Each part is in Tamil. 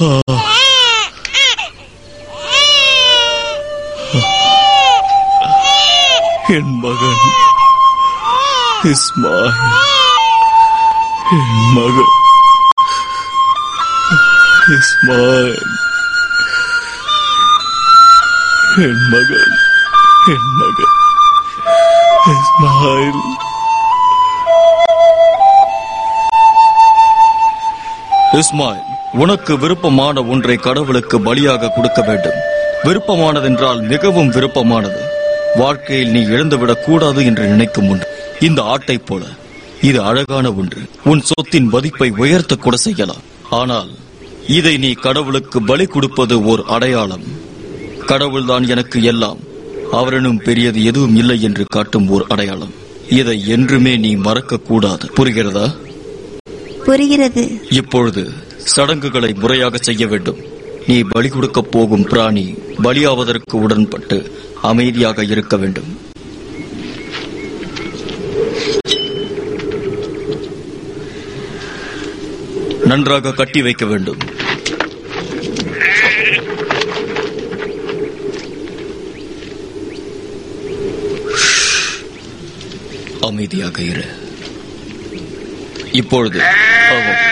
என் மகன் இஸ்மாயில் என் மகன் இஸ்மாயில் என் மகன் என் மகன் இஸ்மாயில் இஸ்மாயில் உனக்கு விருப்பமான ஒன்றை கடவுளுக்கு பலியாக கொடுக்க வேண்டும் விருப்பமானதென்றால் மிகவும் விருப்பமானது வாழ்க்கையில் நீ இழந்துவிடக் கூடாது என்று நினைக்கும் ஒன்று இந்த ஆட்டை போல இது அழகான ஒன்று உன் சொத்தின் மதிப்பை உயர்த்த கூட செய்யலாம் ஆனால் இதை நீ கடவுளுக்கு பலி கொடுப்பது ஓர் அடையாளம் கடவுள்தான் எனக்கு எல்லாம் அவரனும் பெரியது எதுவும் இல்லை என்று காட்டும் ஓர் அடையாளம் இதை என்றுமே நீ மறக்க கூடாது புரிகிறதா புரிகிறது இப்பொழுது சடங்குகளை முறையாக செய்ய வேண்டும் நீ பலி கொடுக்கப் போகும் பிராணி பலியாவதற்கு உடன்பட்டு அமைதியாக இருக்க வேண்டும் நன்றாக கட்டி வைக்க வேண்டும் அமைதியாக இரு இப்பொழுது ஆமாம்.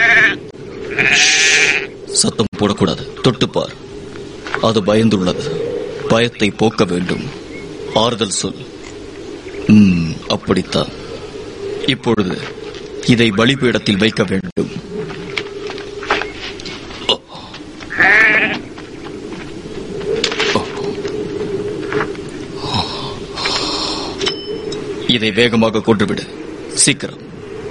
சத்தம் போடக்கூடாது தொட்டுப்பார் அது பயந்துள்ளது பயத்தை போக்க வேண்டும் ஆறுதல் சொல் ம், அப்படித்தான் இப்பொழுது இதை பலிபீடத்தில் வைக்க வேண்டும் ஓ. ஓ. இதை வேகமாக கொன்றுவிடு சீக்கிரம்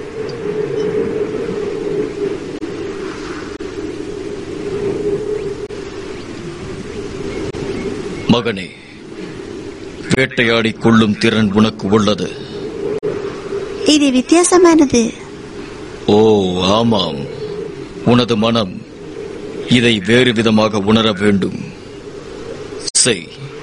மகனே வேட்டையாடி கொள்ளும் திறன் உனக்கு உள்ளது இது வித்தியாசமானது ஓ ஆமாம் உனது மனம் இதை வேறு விதமாக உணர வேண்டும் செய்